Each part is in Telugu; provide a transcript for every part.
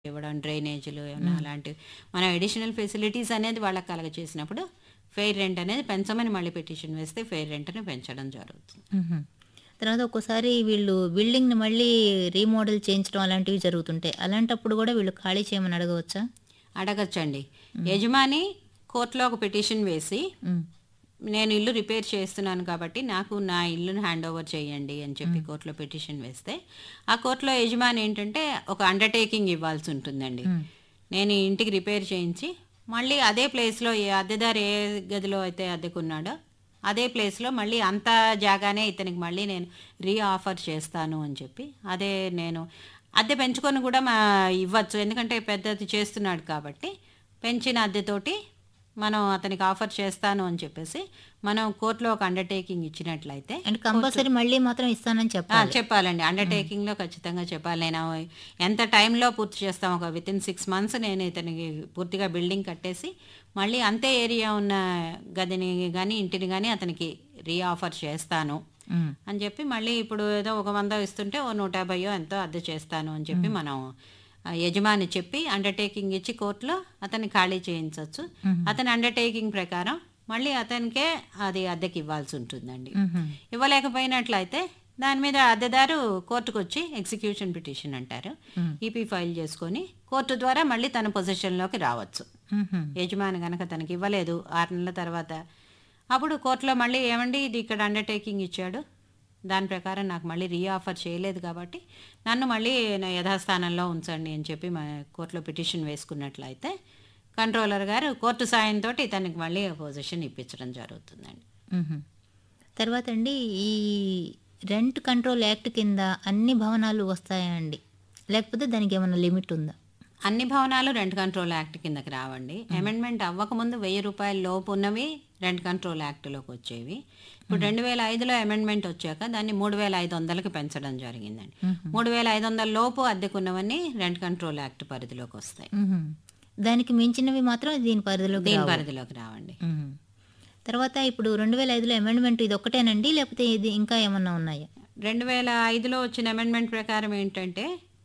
ఇవ్వడం డ్రైనేజీలు ఏమన్నా అలాంటివి మనం అడిషనల్ ఫెసిలిటీస్ అనేది వాళ్ళకి కలగ చేసినప్పుడు ఫెయిర్ రెంట్ అనేది పెంచమని మళ్ళీ పిటిషన్ వేస్తే ఫెయిర్ రెంట్ని పెంచడం జరుగుతుంది మ్మ్. తర్వాత ఒక్కోసారి వీళ్ళు బిల్డింగ్ని మళ్ళీ రీమోడల్ చేయించడం అలాంటివి జరుగుతుంటాయి అలాంటప్పుడు కూడా వీళ్ళు ఖాళీ చేయమని అడగవచ్చా అడగచ్చండి యజమాని కోర్టులో ఒక పిటిషన్ వేసి మ్మ్. నేను ఇల్లు రిపేర్ చేస్తున్నాను కాబట్టి నాకు నా ఇల్లును హ్యాండ్ ఓవర్ చేయండి అని చెప్పి కోర్టులో పిటిషన్ వేస్తే ఆ కోర్టులో యజమాని ఏంటంటే ఒక అండర్టేకింగ్ ఇవ్వాల్సి ఉంటుందండి నేను ఈ ఇంటికి రిపేర్ చేయించి మళ్ళీ అదే ప్లేస్లో ఏ అద్దెదారు ఏ గదిలో అయితే అద్దెకున్నాడో అదే ప్లేస్లో మళ్ళీ అంత జాగానే ఇతనికి మళ్ళీ నేను రీ ఆఫర్ చేస్తాను అని చెప్పి అదే నేను అద్దె పెంచుకొని కూడా మా ఇవ్వచ్చు ఎందుకంటే పెద్దది చేస్తున్నాడు కాబట్టి పెంచిన అద్దెతోటి మనం అతనికి ఆఫర్ చేస్తాను అని చెప్పేసి మనం కోర్టులో ఒక అండర్టేకింగ్ ఇచ్చినట్లయితే అండ్ కంపల్సరీ మళ్ళీ మాత్రం ఇస్తానని ఆ, చెప్పాలి చెప్పాలండి అండర్టేకింగ్ లో ఖచ్చితంగా చెప్పాలి నేను ఎంత టైంలో పూర్తి చేస్తాం ఒక విత్ ఇన్ సిక్స్ మంత్స్ నేను ఇతనికి పూర్తిగా బిల్డింగ్ కట్టేసి మళ్ళీ అంతే ఏరియా ఉన్న గదిని కానీ ఇంటిని కానీ అతనికి రీ ఆఫర్ చేస్తాను మ్మ్. అని చెప్పి మళ్ళీ ఇప్పుడు ఏదో ఒక వంద ఇస్తుంటే ఓ నూట యాభైయో ఎంతో అద్దె చేస్తాను అని చెప్పి మనం ఆ, యజమాని చెప్పి అండర్టేకింగ్ ఇచ్చి కోర్టులో అతన్ని ఖాళీ చేయించవచ్చు అతని అండర్టేకింగ్ ప్రకారం మళ్ళీ అతనికే అది అద్దెకి ఇవ్వాల్సి ఉంటుందండి మ్మ్. ఇవ్వలేకపోయినట్లయితే దాని మీద అద్దెదారు కోర్టుకు వచ్చి ఎగ్జిక్యూషన్ పిటిషన్ అంటారు ఈపీ ఫైల్ చేసుకొని కోర్టు ద్వారా మళ్ళీ తన పొజిషన్లోకి రావచ్చు మ్మ్. యజమాని కనుక తనకి ఇవ్వలేదు ఆరు నెలల తర్వాత అప్పుడు కోర్టులో మళ్ళీ ఏమండి ఇది ఇక్కడ అండర్టేకింగ్ ఇచ్చాడు దాని ప్రకారం నాకు మళ్ళీ రీ ఆఫర్ చేయలేదు కాబట్టి నన్ను మళ్ళీ నా యథాస్థానంలో ఉంచండి అని చెప్పి మా కోర్టులో పిటిషన్ వేసుకున్నట్లయితే కంట్రోలర్ గారు కోర్టు సాయంతో ఇతనికి మళ్ళీ పొజిషన్ ఇప్పించడం జరుగుతుందండి మ్మ్. తర్వాత అండి ఈ రెంట్ కంట్రోల్ యాక్ట్ కింద అన్ని భవనాలు వస్తాయా అండి లేకపోతే దానికి ఏమైనా లిమిట్ ఉందా అన్ని భవనాలు రెంట్ కంట్రోల్ యాక్ట్ కిందకి రావండి అమెండ్మెంట్ అవ్వకముందు వెయ్యి రూపాయల లోపు ఉన్నవి రెంట్ కంట్రోల్ యాక్ట్లోకి వచ్చేవి ఇప్పుడు రెండు వేల ఐదులో అమెండ్మెంట్ వచ్చాక దాన్ని మూడు వేల ఐదు వందలకి పెంచడం జరిగిందండి మూడు వేల ఐదు వందల లోపు అద్దెకున్నవన్నీ రెంట్ కంట్రోల్ యాక్ట్ పరిధిలోకి వస్తాయి మ్మ్. దానికి మించినవి మాత్రం దీని పరిధిలోకి దీని రావు. పరిధిలోకి రావండి మ్మ్. తర్వాత ఇప్పుడు రెండు వేల ఐదులో అమెండ్మెంట్ ఇది ఒక్కటేనండి లేకపోతే ఇది ఇంకా ఏమన్నా ఉన్నాయా రెండు వేల ఐదులో వచ్చిన అమెండ్మెంట్ ప్రకారం ఏంటంటే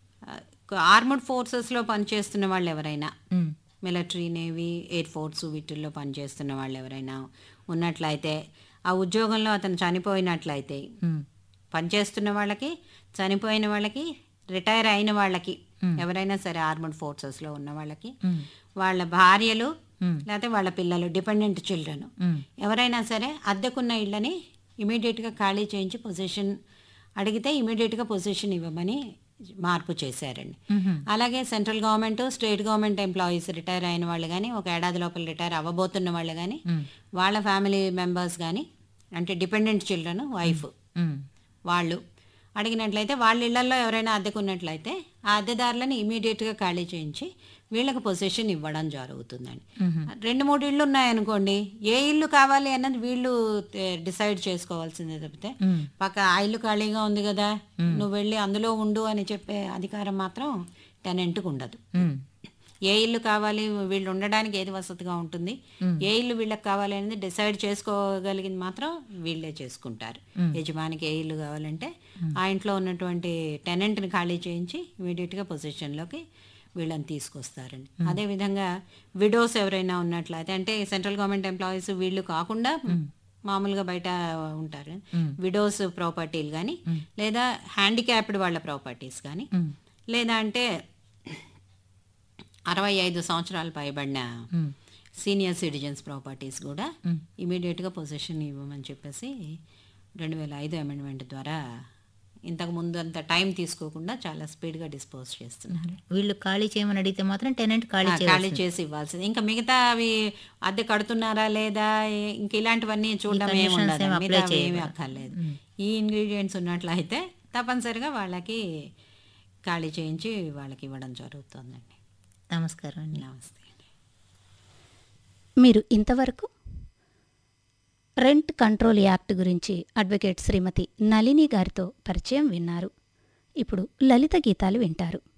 ఆర్మడ్ ఫోర్సెస్లో పనిచేస్తున్న వాళ్ళు ఎవరైనా మ్మ్. మిలిటరీ నేవీ ఎయిర్ ఫోర్స్ వీటిల్లో పనిచేస్తున్న వాళ్ళు ఎవరైనా ఉన్నట్లయితే ఆ ఉద్యోగంలో అతను చనిపోయినట్లయితే మ్మ్. పనిచేస్తున్న వాళ్ళకి చనిపోయిన వాళ్ళకి రిటైర్ అయిన వాళ్ళకి ఎవరైనా సరే ఆర్మడ్ ఫోర్సెస్లో ఉన్న వాళ్ళకి మ్మ్. వాళ్ళ భార్యలు మ్మ్. లేకపోతే వాళ్ళ పిల్లలు డిపెండెంట్ చిల్డ్రన్ మ్మ్. ఎవరైనా సరే అద్దెకున్న ఇళ్ళని ఇమీడియట్గా ఖాళీ చేయించి పొజిషన్ అడిగితే ఇమీడియట్గా పొజిషన్ ఇవ్వమని మార్పు చేశారండి మ్మ్. అలాగే central government state government employees retire అయిన వాళ్ళు కానీ ఒక ఏడాది లోపల రిటైర్ అవ్వబోతున్న వాళ్ళు కానీ మ్మ్. వాళ్ళ ఫ్యామిలీ మెంబర్స్ కానీ అంటే డిపెండెంట్ చిల్డ్రన్ వైఫ్ మ్మ్. వాళ్ళు అడిగినట్లయితే వాళ్ళ ఇళ్లలో ఎవరైనా అద్దెకున్నట్లయితే ఆ అద్దెదారులను ఇమీడియట్గా ఖాళీ చేయించి వీళ్ళకి పొజిషన్ ఇవ్వడం జరుగుతుందండి రెండు మూడు ఇళ్ళు ఉన్నాయనుకోండి ఏ ఇల్లు కావాలి అన్నది వీళ్ళు డిసైడ్ చేసుకోవాల్సిందే తప్పితే మ్మ్. పక్క ఆ ఇల్లు ఖాళీగా ఉంది కదా నువ్వు వెళ్ళి అందులో ఉండు అని చెప్పే అధికారం మాత్రం టెనెంట్కి ఉండదు మ్మ్. ఏ ఇల్లు కావాలి వీళ్ళు ఉండడానికి ఏది వసతిగా ఉంటుంది ఏ ఇల్లు వీళ్ళకి కావాలి అనేది డిసైడ్ చేసుకోగలిగింది మాత్రం వీళ్ళే చేసుకుంటారు యజమానికి ఏ ఇల్లు కావాలంటే ఆ ఇంట్లో ఉన్నటువంటి టెనెంట్ని ఖాళీ చేయించి ఇమీడియట్గా పొజిషన్లోకి వీళ్ళని తీసుకొస్తారండి అదేవిధంగా విడోస్ ఎవరైనా ఉన్నట్లయితే అంటే సెంట్రల్ గవర్నమెంట్ ఎంప్లాయీస్ వీళ్ళు కాకుండా మామూలుగా బయట ఉంటారు విడోస్ ప్రాపర్టీలు కానీ లేదా హ్యాండిక్యాప్డ్ వాళ్ళ ప్రాపర్టీస్ కానీ మ్మ్. లేదా అంటే అరవై ఐదు సంవత్సరాలు పైబడిన మ్మ్. సీనియర్ సిటిజన్స్ ప్రాపర్టీస్ కూడా ఇమీడియట్గా పొజిషన్ ఇవ్వమని చెప్పేసి రెండు వేల ఐదు అమెండ్మెంట్ ద్వారా ఇంతకు ముందు అంత టైం తీసుకోకుండా చాలా స్పీడ్గా డిస్పోజ్ చేస్తున్నారు వీళ్ళు ఖాళీ చేయమని అడిగితే మాత్రం టెనెంట్ ఖాళీ ఆ, ఖాళీ చేసి ఇవ్వాల్సింది ఇంకా మిగతా అవి అద్దె కడుతున్నారా లేదా ఇంక ఇలాంటివన్నీ చూడడం ఏమి conditions ఉండదు ఏమి మిగతా apply ఏమి చేయకూడదు. అక్కర్లేదు ఈ ఇంగ్రీడియంట్స్ ఉన్నట్లయితే తప్పనిసరిగా వాళ్ళకి ఖాళీ చేయించి వాళ్ళకి ఇవ్వడం జరుగుతుందండి నమస్కారం అండి నమస్తే అండి మీరు ఇంతవరకు రెంట్ కంట్రోల్ యాక్ట్ గురించి అడ్వకేట్ శ్రీమతి నళిని గారితో పరిచయం విన్నారు ఇప్పుడు లలిత గీతాలు వింటారు